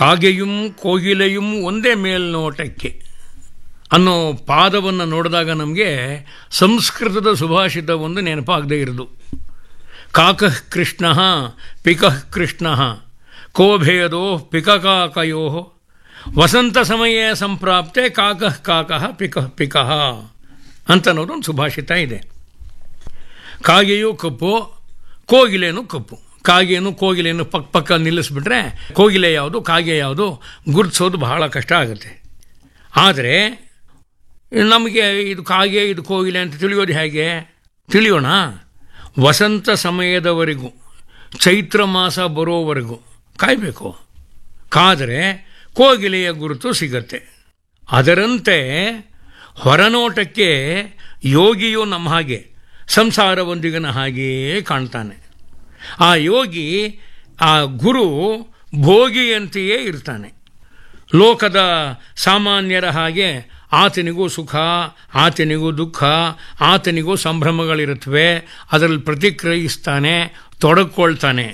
ಕಾಗೆயும் ಕೋಗಿಲೆயும் ಒಂದೇ ಮೇಲ್ನೋಟಕ್ಕೆ ಅನ್ನೋ ಪಾದವನ್ನು ನೋಡಿದಾಗ ನಮಗೆ ಸಂಸ್ಕೃತದ ಸುಭಾಷಿತ ಒಂದು ನೆನಪಾಗದೇ ಇರೋದು ಕಾಕಃ ಕೃಷ್ಣ ಪಿಕಃ ಕೃಷ್ಣ ಕೋಭೇದೋ ಪಿಕಕಾಕಯೋ ವಸಂತ ಸಮಯ ಸಂಪ್ರಾಪ್ತೆ ಕಾಕಃ ಕಾಕಃ ಪಿಕಃ ಪಿಕಃ ಅಂತನ್ನೋದು ಒಂದು ಸುಭಾಷಿತ ಇದೆ ಕಾಗೆಯು ಕಪ್ಪು ಕೋಗಿಲೆನೂ ಕಪ್ಪು ಕಾಗೆಯನ್ನು ಕೋಗಿಲೆಯನ್ನು ಪಕ್ಕ ಪಕ್ಕ ನಿಲ್ಲಿಸ್ಬಿಟ್ರೆ ಕೋಗಿಲೆ ಯಾವುದು ಕಾಗೆ ಯಾವುದು ಗುರುತಿಸೋದು ಬಹಳ ಕಷ್ಟ ಆಗುತ್ತೆ ಆದರೆ ನಮಗೆ ಇದು ಕಾಗೆ ಇದು ಕೋಗಿಲೆ ಅಂತ ತಿಳಿಯೋದು ಹೇಗೆ ತಿಳಿಯೋಣ ವಸಂತ ಸಮಯದವರೆಗೂ ಚೈತ್ರ ಮಾಸ ಬರೋವರೆಗೂ ಕಾಯಬೇಕು ಕಾದರೆ ಕೋಗಿಲೆಯ ಗುರುತು ಸಿಗತ್ತೆ ಅದರಂತೆ ಹೊರನೋಟಕ್ಕೆ ಯೋಗಿಯು ನಮ್ಮ ಹಾಗೆ ಸಂಸಾರವೊಂದಿಗಿನ ಹಾಗೆಯೇ ಕಾಣ್ತಾನೆ ಆ ಯೋಗಿ ಆ ಗುರು ಭೋಗಿಯಂತೆಯೇ ಇರ್ತಾನೆ ಲೋಕದ ಸಾಮಾನ್ಯರ ಹಾಗೆ ಆತನಿಗೂ ಸುಖ ಆತನಿಗೂ ದುಃಖ ಆತನಿಗೂ ಸಂಭ್ರಮಗಳಿರುತ್ತವೆ ಅದರಲ್ಲಿ ಪ್ರತಿಕ್ರಿಯಿಸ್ತಾನೆ ತೊಡಕೊಳ್ತಾನೆ